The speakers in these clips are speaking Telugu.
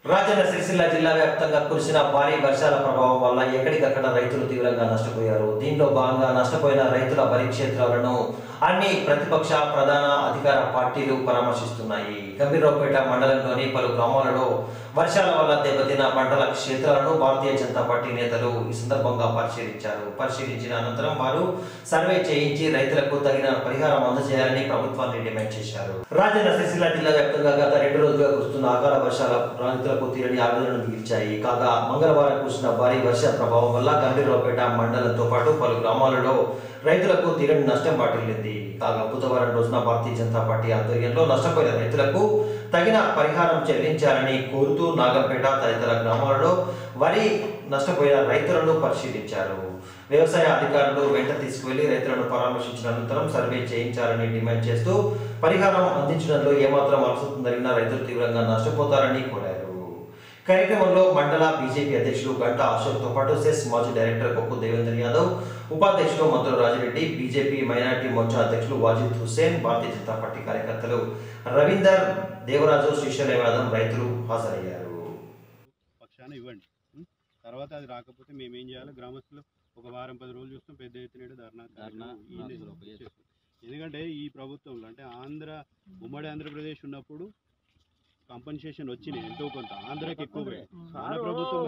రాజన్న సిరిసిల్ల జిల్లా వ్యాప్తంగా కురిసిన భారీ వర్షాల ప్రభావం వల్ల ఎక్కడికక్కడ రైతులు తీవ్రంగా నష్టపోయారు దీనిలో భాగంగా నష్టపోయిన రైతుల వరి క్షేత్రాలను అన్ని ప్రతిపక్ష ప్రధాన అధికార పార్టీలు పరామర్శిస్తున్నాయి గంభీరావుపేట మండలంలోని పలు గ్రామాలలో వర్షాల వల్ల దెబ్బతిన్న పంటల క్షేత్రాలను భారతీయ జనతా పార్టీ నేతలు ఈ సందర్భంగా పరిశీలించారు పరిశీలించిన అనంతరం వారు సర్వే చేయించి రైతులకు తగిన పరిహారం అందజేయాలని ప్రభుత్వాన్ని డిమాండ్ చేశారు రాజన్న సిరిసిల్ల జిల్లా వ్యాప్తంగా గత రెండు రోజులుగా కురుస్తున్న అకాల వర్షాల రైతులకు తీరని ఆవేదనను మిగిల్చాయి కాగా మంగళవారం కురిసిన భారీ వర్ష ప్రభావం వల్ల గంభీరావుపేట మండలంతో పాటు పలు గ్రామాలలో రైతులకు తీరని నష్టం వాటిల్లింది కాగా బుధవారం రోజున భారతీయ జనతా పార్టీ ఆధ్వర్యంలో నష్టపోయిన రైతులకు తగిన పరిహారం చెల్లించాలని కోరుతూ నాగంపేట తదితర గ్రామాలలో వరి నష్టపోయిన రైతులను పరిశీలించారు వ్యవసాయ అధికారులు వెంట తీసుకువెళ్లి రైతులను పరామర్శించిన అనంతరం సర్వే చేయించాలని డిమాండ్ చేస్తూ పరిహారం అందించడంలో ఏమాత్రం అలసత్వం జరిగినా రైతులు తీవ్రంగా నష్టపోతారని కోరారు కార్యక్రమంలో మండల బీజేపీ అధ్యక్షులు గంటా అశోక్తో పాటు సెస్ మాజీ డైరెక్టర్ కొక్కు దేవేందర్ యాదవ్ ఉపాధ్యక్షులు మంత్రులు రాజిరెడ్డి బీజేపీ మైనార్టీ మోర్చా అధ్యక్షులు వాజిద్ హుస్సేన్ భారతీయ జనతా పార్టీ కార్యకర్తలు రవీందర్ దేవరాజు శ్రీశైలం యాదవ్ రైతులు హాజరయ్యారు పక్షాన ఇవ్వండి ఉం? తర్వాత అది రాకపోతే మేము ఏం చేయాలి గ్రామస్తులు ఒక వారం పది రోజులు చూస్తాం పెద్ద ఎత్తున ఈడ ధర్నా ధర్నా, కార్యక్రమం ఈయనే రాష్ట్రంలో పోయి చేస్తాం. ఎందుకంటే ఈ ప్రభుత్వంలో అంటే ఆంధ్ర ఉమ్మడి ఆంధ్రప్రదేశ్ ఉన్నప్పుడు కంపన్సేషన్ వచ్చినాయి ఎంతో కొంత ఆంధ్రాకి ఎక్కువ పోయాయి. మన ప్రభుత్వం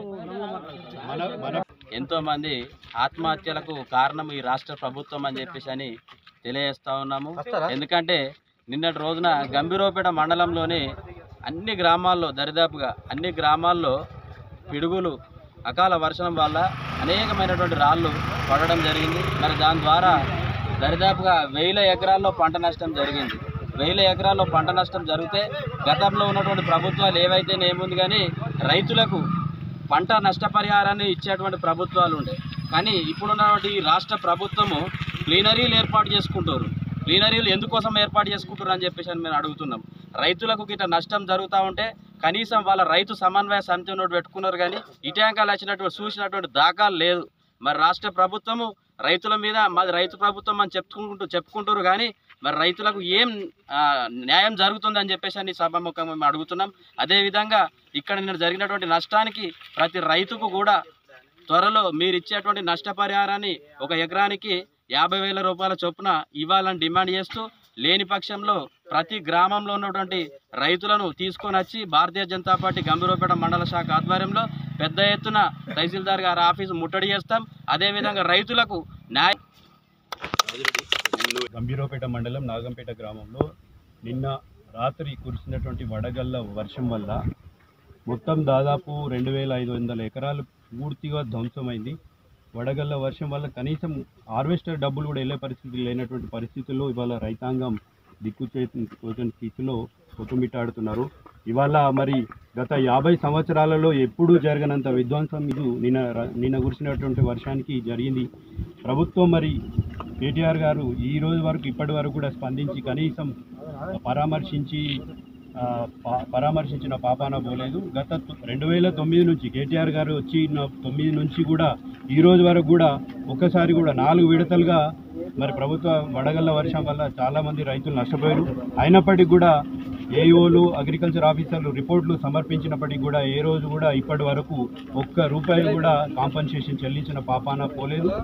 మన మన ఎంతో మంది ఆత్మహత్యలకు కారణం ఈ రాష్ట్ర ప్రభుత్వం అని చెప్పేసి అని తెలియజేస్తా ఉన్నాము ఎందుకంటే నిన్నటి రోజున గంభీరపేట మండలంలోని అన్ని గ్రామాల్లో దరిదాపుగా అన్ని గ్రామాల్లో పిడుగులు అకాల వర్షం వల్ల అనేకమైనటువంటి రాళ్ళు పడడం జరిగింది మరి దాని ద్వారా దరిదాపుగా వేల ఎకరాల్లో పంట నష్టం జరిగింది వేల ఎకరాల్లో పంట నష్టం జరిగితే గతంలో ఉన్నటువంటి ప్రభుత్వాలు ఏవైతే ఏముంది కానీ రైతులకు పంట నష్టపరిహారాన్ని ఇచ్చేటువంటి ప్రభుత్వాలు ఉండే కానీ ఇప్పుడున్నటువంటి ఈ రాష్ట్ర ప్రభుత్వము క్లీనరీలు ఏర్పాటు చేసుకుంటారు క్లీనరీలు ఎందుకోసం ఏర్పాటు చేసుకుంటారు అని చెప్పేసి అని మేము అడుగుతున్నాం రైతులకు గిట్ట నష్టం జరుగుతూ ఉంటే కనీసం వాళ్ళ రైతు సమన్వయ సమితి ఉన్నట్టు పెట్టుకున్నారు కానీ ఇటాంకాలు వచ్చినటువంటి చూసినటువంటి దాఖలు లేదు మరి రాష్ట్ర ప్రభుత్వము రైతుల మీద మాది రైతు ప్రభుత్వం అని చెప్పుకుంటూ చెప్పుకుంటారు కానీ మరి రైతులకు ఏం ఆ, న్యాయం జరుగుతుందని చెప్పేసి అని సభాముఖంగా మేము అడుగుతున్నాం అదేవిధంగా ఇక్కడ నిన్న జరిగినటువంటి నష్టానికి ప్రతి రైతుకు కూడా త్వరలో మీరు ఇచ్చేటువంటి నష్టపరిహారాన్ని ఒక ఎకరానికి యాభై వేల రూపాయల చొప్పున ఇవ్వాలని డిమాండ్ చేస్తూ లేని పక్షంలో ప్రతి గ్రామంలో ఉన్నటువంటి రైతులను తీసుకొని వచ్చి భారతీయ జనతా పార్టీ గంభీరపేట మండల శాఖ ఆధ్వర్యంలో పెద్ద ఎత్తున తహసీల్దార్ గారి ఆఫీసు ముట్టడి చేస్తాం అదేవిధంగా రైతులకు న్యాయ గంభీరావుపేట మండలం నాగంపేట గ్రామంలో నిన్న రాత్రి కురిసినటువంటి వడగళ్ళ వర్షం వల్ల మొత్తం దాదాపు రెండు వేల ఐదు వందల ఎకరాలు పూర్తిగా ధ్వంసమైంది వడగళ్ళ వర్షం వల్ల కనీసం హార్వెస్టర్ డబ్బులు కూడా వెళ్ళే పరిస్థితి లేనటువంటి పరిస్థితుల్లో ఇవాళ రైతాంగం దిక్కు తోచని స్థితిలో కొట్టుమిట్టాడుతున్నారు ఇవాళ మరి గత యాభై సంవత్సరాలలో ఎప్పుడూ జరగనంత విధ్వంసం ఇది నిన్న ర- నిన్న కురిసినటువంటి వర్షానికి జరిగింది ప్రభుత్వం మరి కేటీఆర్ గారు ఈ రోజు వరకు ఇప్పటి వరకు కూడా స్పందించి కనీసం పరామర్శించి ఆ, ప- పరామర్శించిన పాపాన పోలేదు గత తొ- రెండు వేల తొమ్మిది నుంచి కేటీఆర్ గారు వచ్చిన తొమ్మిది నుంచి కూడా ఈ రోజు వరకు కూడా ఒక్కసారి కూడా నాలుగు విడతలుగా మరి ప్రభుత్వ వడగళ్ళ వర్షం వల్ల చాలామంది రైతులు నష్టపోయారు అయినప్పటికీ కూడా ఏఈఓలు అగ్రికల్చర్ ఆఫీసర్లు రిపోర్ట్లు సమర్పించినప్పటికీ కూడా ఏ రోజు కూడా ఇప్పటి వరకు ఒక్క రూపాయి కూడా కాంపన్సేషన్ చెల్లించిన పాపాన పోలేదు